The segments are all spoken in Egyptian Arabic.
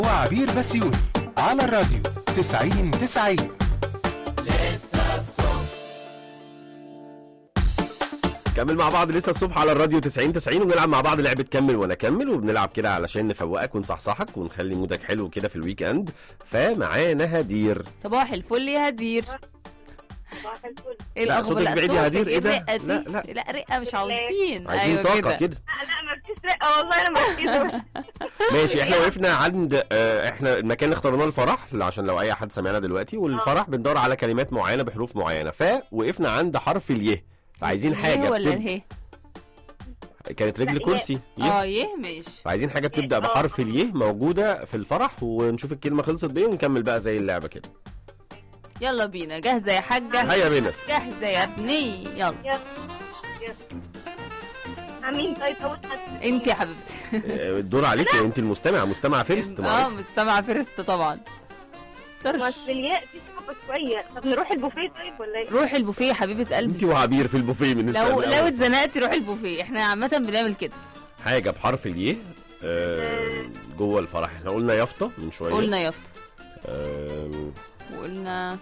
وعبير بسيوني على الراديو 90 90 كمل مع بعض لسه الصبح على الراديو 90 90 وبنلعب مع بعض لعبه كمل وانا اكمل وبنلعب كده علشان نفوقك ونصحصحك ونخلي مودك حلو كده في الويك اند فمعانا هدير صباح الفل يا هدير صباح الفل ايه لا، الاخبار صوتك بعيد يا هدير، ايه ده؟ الرقة دي؟ لا، لا. لا رقه مش عاوزين عايزين ايوه طاقه كده كده لا لا ما فيش رقه والله انا مركزه ماشي احنا وقفنا عند آه، احنا المكان اللي اخترناه الفرح عشان لو اي حد سمعنا دلوقتي والفرح بندور على كلمات معينه بحروف معينه فوقفنا عند حرف اليه عايزين ايه حاجه ولا بتب... اله كانت رجل لا، كرسي يه. اه يه ماشي عايزين حاجه بتبدا آه. بحرف اليه موجوده في الفرح ونشوف الكلمه خلصت بايه ونكمل بقى زي اللعبه كده يلا بينا جاهزه يا حاجه هيا بينا جاهزه يا ابني يلا يلا يلا امين طيب اول حد انت يا حبيبتي آه، الدور عليك انت المستمع مستمع فيرست اه معاك مستمعه فيرست طبعا طرش بس الياء دي صعبه شويه طب نروح البوفيه طيب ولا ايه؟ روحي البوفيه يا حبيبه انت قلبي وعبير في البوفيه من لو السؤال لو الأول. اتزنقتي روحي البوفيه احنا عامه بنعمل كده حاجه بحرف اليه آه، جوه الفرح احنا قلنا يافطه من شويه قلنا يافطه آه، وقلنا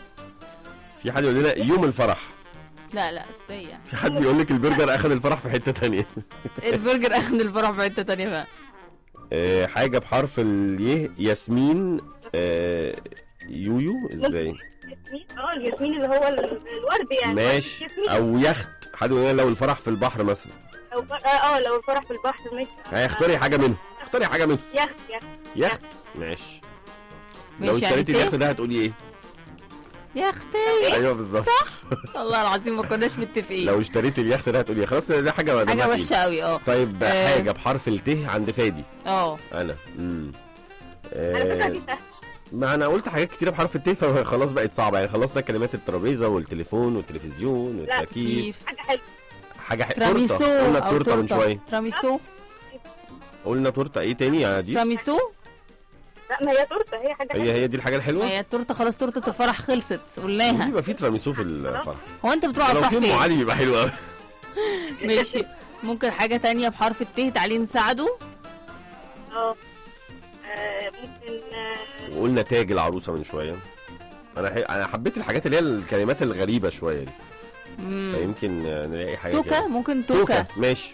في حد يقول لنا يوم الفرح لا لا ازاي يعني في حد يقول لك البرجر اخذ الفرح في حته تانية البرجر اخد الفرح في حته تانيه بقى آه، حاجه بحرف اليه ياسمين آه، يويو ازاي ياسمين اه الياسمين اللي هو ال- الورد يعني ماشي ياسمين او يخت حد يقول لنا لو الفرح في البحر مثلا لو ف- اه اه لو الفرح في البحر ماشي هي اختاري حاجه منهم اختاري حاجه منهم يخت يخت يخت ماشي لو ماشي يعني اشتريتي فين؟ اليخت ده هتقولي ايه يا اختي ايوه بالظبط والله العظيم ما كناش متفقين لو اشتريتي اليخت ده هتقولي إيه؟ خلاص ده حاجه حاجه دمها تقيل. وحشه قوي اه طيب آه. حاجه بحرف الت عند فادي اه انا امم على فكره آه، دي سهله ما انا قلت حاجات كتيره بحرف الت فخلاص بقت صعبه يعني خلصنا كلمات الترابيزه والتليفون والتلفزيون لا، والتكييف كيف حاجه حلوه حاجه ح... تراميسو تورته قلنا او تورته من تورته شويه تراميسو قلنا تورته ايه تاني يا دي تراميسو لا ما هي تورته هي حاجه هي حلوه هي دي الحاجه ما الحلوه هي التورته خلاص تورته الفرح خلصت قلناها يبقى في تراميسو في الفرح هو انت بتروح على لو الفرح في ام فين علي بيبقى حلو قوي ماشي ممكن حاجه تانية بحرف الت تعالي نساعده اه آه، ممكن آه، وقلنا تاج العروسه من شويه انا ح... انا حبيت الحاجات اللي هي الكلمات الغريبه شويه دي مم. فيمكن آه، نلاقي حاجه توكا كده. ممكن توكا ماشي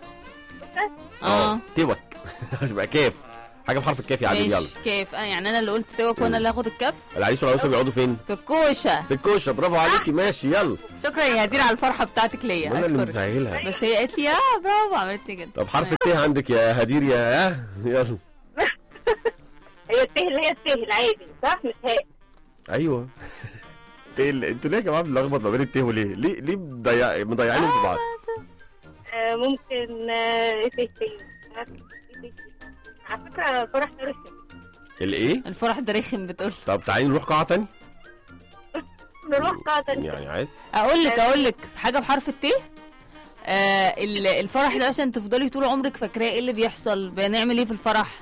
اه توك هتبقى كاف حاجه بحرف الكاف يا عادل يلا ماشي كيف آه يعني انا اللي قلت توك وانا اللي هاخد الكف العريس والعروسه بيقعدوا فين في الكوشه في الكوشه برافو عليكي ماشي يلا شكرا يا هدير على الفرحه بتاعتك ليا انا اللي اشكرك مسهلها بس هي قالت لي يا برافو عملت لي كده طب حرف الت عندك يا هدير يا آه، يلا هي الته اللي هي الته العادي صح مش هاء ايوه تل انتوا ليه يا جماعه بنلخبط ما بين الته وليه؟ ليه ليه مضيع مضيعينهم في بعض؟ آه، ممكن آه، ايه ته تاني مش عارفة إيه ته تاني. على فكره فرح تاريخ الايه؟ الفرح ده رخم بتقول طب تعالي نروح قاعه تاني نروح قاعه تانية يعني عادي اقول لك اقول لك حاجه بحرف الت آه ال- الفرح ده عشان تفضلي طول عمرك فاكراه ايه اللي بيحصل بنعمل ايه في الفرح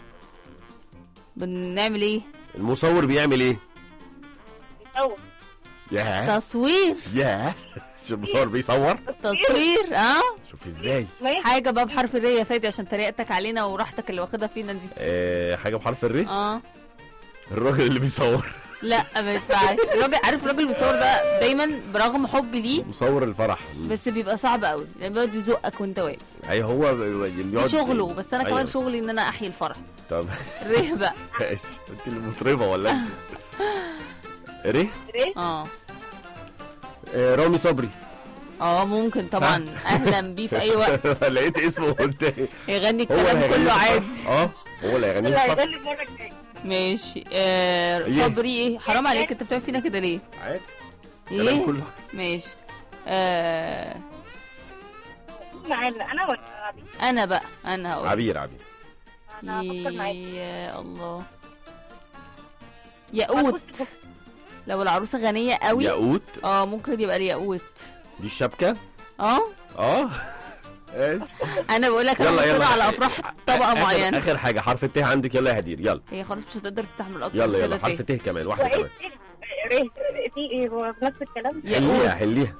بنعمل ايه المصور بيعمل ايه؟ نصور ياه تصوير ياه شو المصور بيصور تصوير اه شوف ازاي ما هي حاجه بقى بحرف الر يا فادي عشان تريقتك علينا وراحتك اللي واخدها فينا دي آه حاجه بحرف الر اه الراجل اللي بيصور لا ما ينفعش الراجل عارف الراجل المصور ده دايما برغم حبي ليه مصور الفرح بس بيبقى صعب قوي يعني بيقعد يزقك وانت واقف اي هو ده بيقعد شغله بس انا كمان أيوة. شغلي ان انا احيي الفرح طب ره بقى ماشي انت اللي مطربه ولا انت؟ ريه ريه اه آه، رامي صبري اه ممكن طبعا اهلا بيه في اي وقت لقيت اسمه قلت يغني هو اللي الكلام هيغني كله في الفرح. عادي اه هو اللي هيغني اللي في الفرح. هيغني المره الجايه ماشي آه إيه؟ صبري ايه حرام عليك انت بتعمل فينا كده ليه عادي الكلام ايه كله ماشي آه معانا انا ولا عبيد انا بقى انا هقول عبير عبير انا هفكر معاك يا الله ياقوت لو العروسه غنيه قوي ياقوت اه ممكن يبقى الياقوت دي الشبكه اه اه ماشي انا بقول لك انا يلا مصره يلا على افراح طبقه آخر- معينه اخر حاجه حرف الت عندك يلا يا هدير يلا هي خلاص مش هتقدر تستحمل اكتر يلا من يلا كده حرف تاني. ت كمان واحده وايه كمان ريه في ايه هو في نفس الكلام حليها ياقوت حليها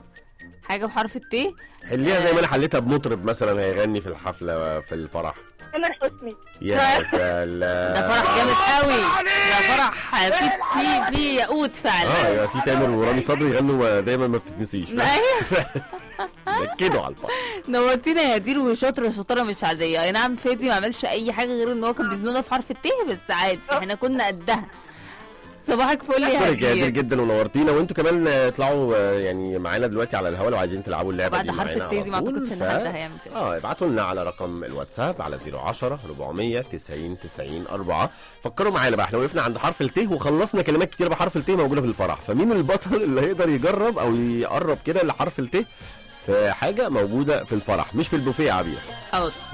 حاجه بحرف الت حليها زي ما انا حليتها بمطرب مثلا هيغني في الحفله في الفرح تامر حسني يا سلام ده فرح جامد قوي ده فرح في في في ياقوت اه فعلا يبقى في تامر ورامي صبري يغنوا دايما ما بتتنسيش ما هي ركزوا على الفرح نورتينا يا دير وشاطره شطاره مش عاديه اي نعم فادي ما عملش اي حاجه غير ان هو كان بيزنونا في حرف الت بس عادي احنا كنا قدها صباحك فل يا اشكرك يا دير هدير جدا ونورتينا وانتوا كمان آه، اطلعوا آه، يعني معانا دلوقتي على الهوا لو عايزين تلعبوا اللعبه بعد دي حرف معانا الت دي ما على طول. اعتقدش ان ف- حد هيعمل كده اه ابعتوا لنا على رقم الواتساب على 010 400 90 90 4 فكروا معانا بقى احنا وقفنا عند حرف الت وخلصنا كلمات كتير بحرف الت موجوده في الفرح فمين البطل اللي هيقدر يجرب او يقرب كده لحرف الت في حاجه موجوده في الفرح مش في البوفيه يا عبير حاضر